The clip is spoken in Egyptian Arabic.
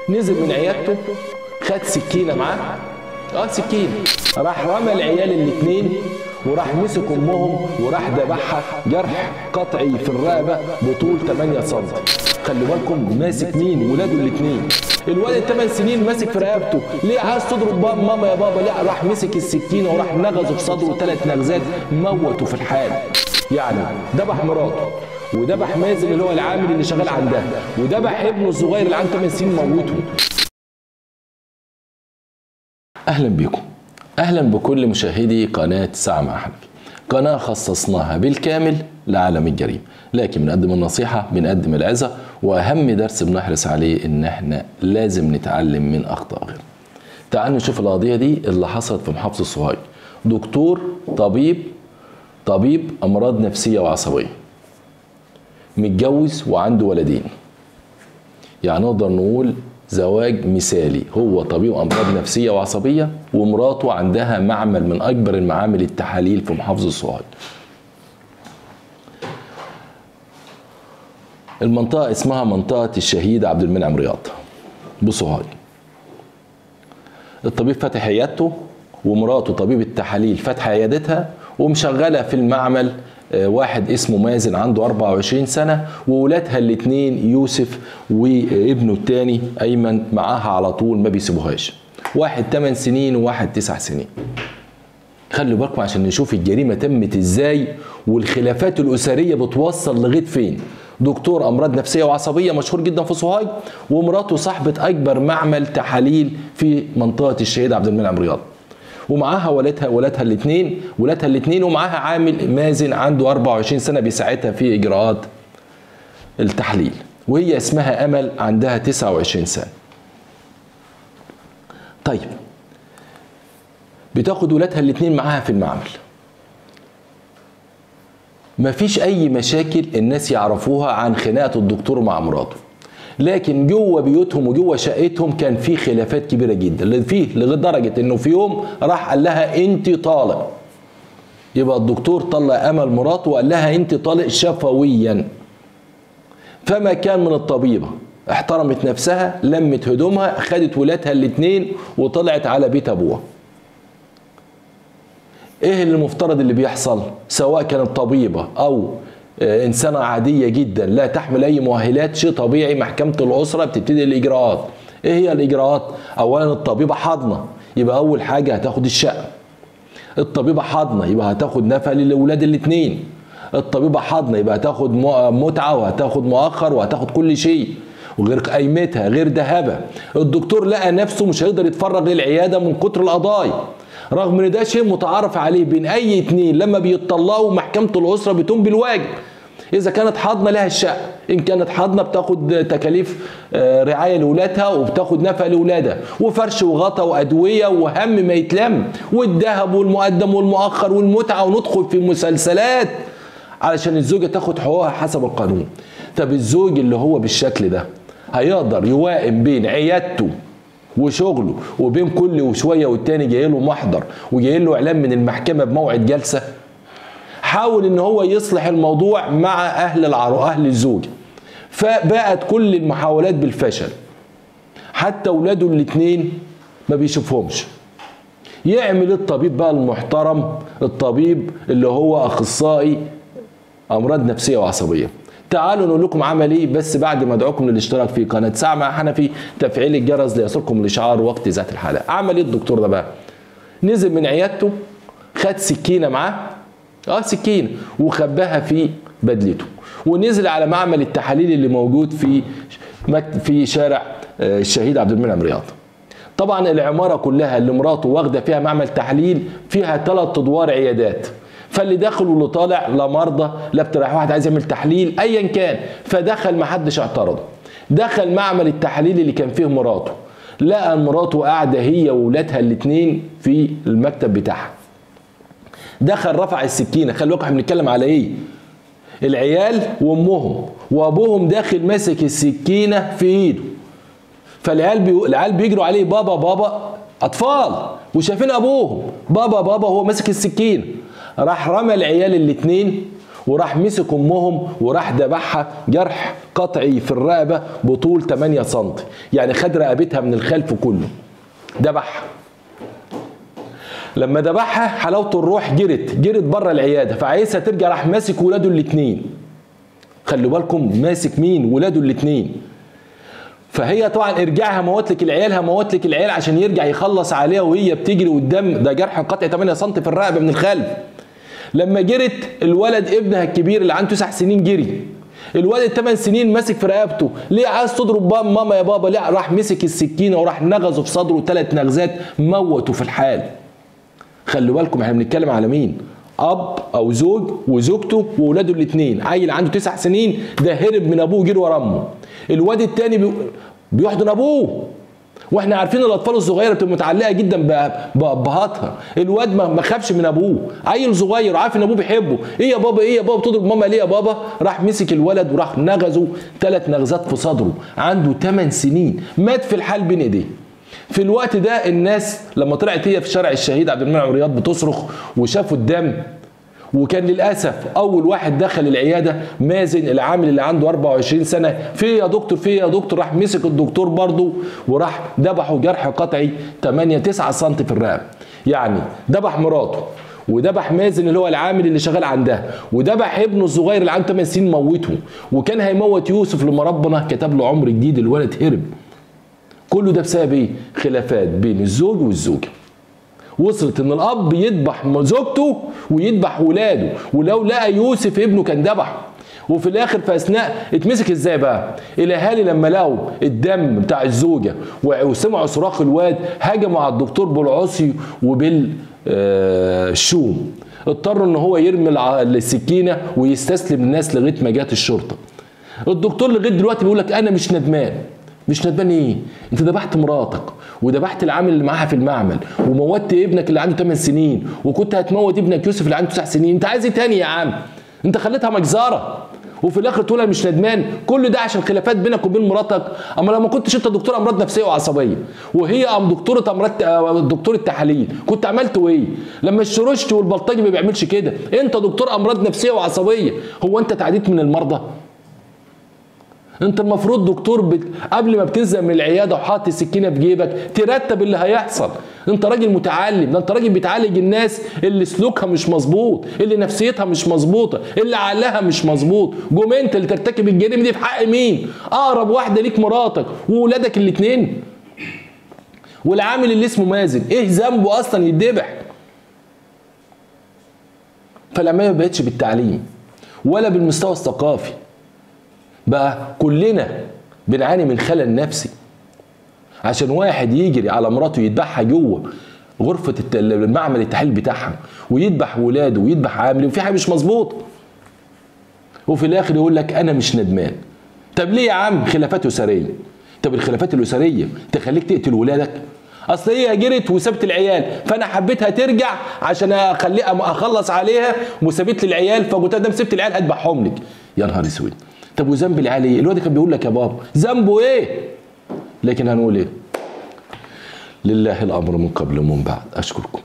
نزل من عيادته خد سكينه معاه اه سكينه راح رمى العيال الاثنين وراح مسك امهم وراح ذبحها جرح قطعي في الرقبه بطول 8 سم خلي بالكم ماسك مين ولاده الاثنين الولد 8 سنين ماسك في رقبته ليه عايز تضرب بابا ماما يا بابا لا راح مسك السكينه وراح نغزه في صدره ثلاث نغزات موته في الحال يعني ذبح مراته وذبح مازن اللي هو العامل اللي شغال عندها وذبح ابنه الصغير اللي عنده 8 سنين موته اهلا بكم اهلا بكل مشاهدي قناه ساعه مع حنفي قناه خصصناها بالكامل لعالم الجريمه لكن بنقدم النصيحه بنقدم العظه واهم درس بنحرص عليه ان احنا لازم نتعلم من اخطاء غيرنا تعالوا نشوف القضيه دي اللي حصلت في محافظه سوهاج دكتور طبيب طبيب امراض نفسيه وعصبيه متجوز وعنده ولدين يعني نقدر نقول زواج مثالي هو طبيب امراض نفسيه وعصبيه ومراته عندها معمل من اكبر المعامل التحاليل في محافظه سوهاج المنطقه اسمها منطقه الشهيد عبد المنعم رياض بسوهاج الطبيب فاتح عيادته ومراته طبيب التحاليل فاتحه عيادتها ومشغله في المعمل واحد اسمه مازن عنده 24 سنة وولادها الاثنين يوسف وابنه الثاني أيمن معاها على طول ما بيسيبوهاش واحد 8 سنين وواحد 9 سنين خلوا بالكم عشان نشوف الجريمة تمت ازاي والخلافات الأسرية بتوصل لغاية فين دكتور أمراض نفسية وعصبية مشهور جدا في سوهاج ومراته صاحبة أكبر معمل تحاليل في منطقة الشهيد عبد المنعم رياض ومعاها ولادها ولادها الاثنين ولادها الاثنين ومعاها عامل مازن عنده 24 سنه بيساعدها في اجراءات التحليل وهي اسمها امل عندها 29 سنه طيب بتاخد ولادها الاثنين معاها في المعمل مفيش اي مشاكل الناس يعرفوها عن خناقه الدكتور مع مراته لكن جوه بيوتهم وجوه شقتهم كان في خلافات كبيره جدا فيه لدرجه انه في يوم راح قال لها انت طالق يبقى الدكتور طلع امل مراته وقال لها انت طالق شفويا فما كان من الطبيبه احترمت نفسها لمت هدومها خدت ولادها الاثنين وطلعت على بيت ابوها ايه اللي المفترض اللي بيحصل سواء كانت طبيبه او انسانه عاديه جدا لا تحمل اي مؤهلات شيء طبيعي محكمه الاسره بتبتدي الاجراءات ايه هي الاجراءات اولا الطبيبه حاضنه يبقى اول حاجه هتاخد الشقه الطبيبه حاضنه يبقى هتاخد نفقه للاولاد الاثنين الطبيبه حاضنه يبقى هتاخد متعه وهتاخد مؤخر وهتاخد كل شيء وغير قيمتها غير ذهبها الدكتور لقى نفسه مش هيقدر يتفرغ للعياده من كتر القضايا رغم ان ده شيء متعارف عليه بين اي اتنين لما بيطلقوا محكمه الاسره بتقوم بالواجب اذا كانت حاضنه لها الشقه ان كانت حاضنه بتاخد تكاليف رعايه لاولادها وبتاخد نفقه لاولادها وفرش وغطا وادويه وهم ما يتلم والذهب والمقدم والمؤخر والمتعه وندخل في مسلسلات علشان الزوجه تاخد حقوقها حسب القانون طب الزوج اللي هو بالشكل ده هيقدر يوائم بين عيادته وشغله وبين كل وشويه والتاني جاي له محضر وجاي له اعلان من المحكمه بموعد جلسه حاول ان هو يصلح الموضوع مع اهل العرو اهل الزوج فبقت كل المحاولات بالفشل حتى اولاده الاثنين ما بيشوفهمش يعمل الطبيب بقى المحترم الطبيب اللي هو اخصائي امراض نفسيه وعصبيه تعالوا نقول لكم عمل ايه بس بعد ما ادعوكم للاشتراك في قناه ساعه مع حنفي تفعيل الجرس ليصلكم الاشعار وقت ذات الحلقه عمل ايه الدكتور ده بقى نزل من عيادته خد سكينه معاه اه سكينه وخباها في بدلته ونزل على معمل التحاليل اللي موجود في في شارع الشهيد عبد المنعم رياض طبعا العماره كلها اللي مراته واخده فيها معمل تحليل فيها ثلاث ادوار عيادات فاللي داخل واللي طالع لا مرضى لا بتاع واحد عايز يعمل تحليل ايا كان فدخل ما حدش اعترض دخل معمل التحاليل اللي كان فيه مراته لقى مراته قاعده هي واولادها الاثنين في المكتب بتاعها دخل رفع السكينه خلي بالكم احنا بنتكلم على ايه العيال وامهم وابوهم داخل ماسك السكينه في ايده فالعيال بي... العيال بيجروا عليه بابا بابا اطفال وشايفين ابوهم بابا بابا هو ماسك السكين راح رمى العيال الاثنين وراح مسك امهم وراح ذبحها جرح قطعي في الرقبه بطول 8 سم يعني خد رقبتها من الخلف كله ذبحها لما ذبحها حلاوه الروح جرت جرت بره العياده فعايزها ترجع راح ماسك ولاده الاثنين خلوا بالكم ماسك مين ولاده الاثنين فهي طبعا ارجعها موت لك العيال هموت لك العيال عشان يرجع يخلص عليها وهي بتجري قدام ده جرح قطع 8 سم في الرقبه من الخلف لما جرت الولد ابنها الكبير اللي عنده تسع سنين جري الولد 8 سنين ماسك في رقبته ليه عايز تضرب بابا ماما يا بابا ليه راح مسك السكينه وراح نغزه في صدره ثلاث نغزات موته في الحال خلوا بالكم احنا بنتكلم على مين اب او زوج وزوجته واولاده الاثنين عيل عنده تسع سنين ده هرب من ابوه جري ورا امه الواد الثاني بي... بيحضن ابوه واحنا عارفين الاطفال الصغيره بتبقى متعلقه جدا بابهاتها الواد ما خافش من ابوه عيل صغير عارف ان ابوه بيحبه ايه يا بابا ايه يا بابا بتضرب ماما ليه يا بابا راح مسك الولد وراح نغزه ثلاث نغزات في صدره عنده 8 سنين مات في الحال بين ايديه في الوقت ده الناس لما طلعت هي في شارع الشهيد عبد المنعم رياض بتصرخ وشافوا الدم وكان للاسف اول واحد دخل العياده مازن العامل اللي عنده 24 سنه في يا دكتور في يا دكتور راح مسك الدكتور برضه وراح ذبحه جرح قطعي 8 9 سم في الرقبه يعني ذبح مراته وذبح مازن اللي هو العامل اللي شغال عندها وذبح ابنه الصغير اللي عنده 8 سنين موته وكان هيموت يوسف لما ربنا كتب له عمر جديد الولد هرب كله ده بسبب ايه؟ خلافات بين الزوج والزوجه. وصلت ان الاب يذبح زوجته ويذبح ولاده ولو لقى يوسف ابنه كان ذبحه وفي الاخر في اثناء اتمسك ازاي بقى؟ الاهالي لما لقوا الدم بتاع الزوجه وسمعوا صراخ الواد هجموا على الدكتور بالعصي وبالشوم اضطروا ان هو يرمي السكينه ويستسلم الناس لغايه ما جت الشرطه. الدكتور لغايه دلوقتي بيقول لك انا مش ندمان مش ندمان ايه؟ انت ذبحت مراتك وذبحت العامل اللي معاها في المعمل وموتت ابنك اللي عنده 8 سنين وكنت هتموت ابنك يوسف اللي عنده 9 سنين انت عايز ايه تاني يا عم؟ انت خليتها مجزره وفي الاخر تقول انا مش ندمان كل ده عشان خلافات بينك وبين مراتك اما لو ما كنتش انت دكتور امراض نفسيه وعصبيه وهي ام دكتوره امراض دكتور التحاليل كنت عملت ايه لما الشروشتي والبلطجي ما بيعملش كده انت دكتور امراض نفسيه وعصبيه هو انت تعديت من المرضى انت المفروض دكتور بت... قبل ما بتنزل من العياده وحاطط السكينه في جيبك ترتب اللي هيحصل انت راجل متعلم ده انت راجل بتعالج الناس اللي سلوكها مش مظبوط اللي نفسيتها مش مظبوطه اللي عقلها مش مظبوط جم انت اللي ترتكب الجريمه دي في حق مين اقرب واحده ليك مراتك وولادك الاثنين والعامل اللي اسمه مازن ايه ذنبه اصلا يتذبح فالعمليه ما بقتش بالتعليم ولا بالمستوى الثقافي بقى كلنا بنعاني من خلل نفسي عشان واحد يجري على مراته يذبحها جوه غرفة المعمل التحليل بتاعها ويذبح ولاده ويذبح عامل وفي حاجة مش مظبوط وفي الآخر يقول لك أنا مش ندمان طب ليه يا عم خلافات أسرية طب الخلافات الأسرية تخليك تقتل ولادك اصل هي جرت وسابت العيال فانا حبيتها ترجع عشان اخليها اخلص عليها وسابت لي العيال فقلت لها سبت العيال هذبحهم لك يا نهار اسود طب وذنب العيال ايه؟ الواد كان بيقول لك يا بابا ذنبه ايه؟ لكن هنقول ايه؟ لله الامر من قبل ومن بعد اشكركم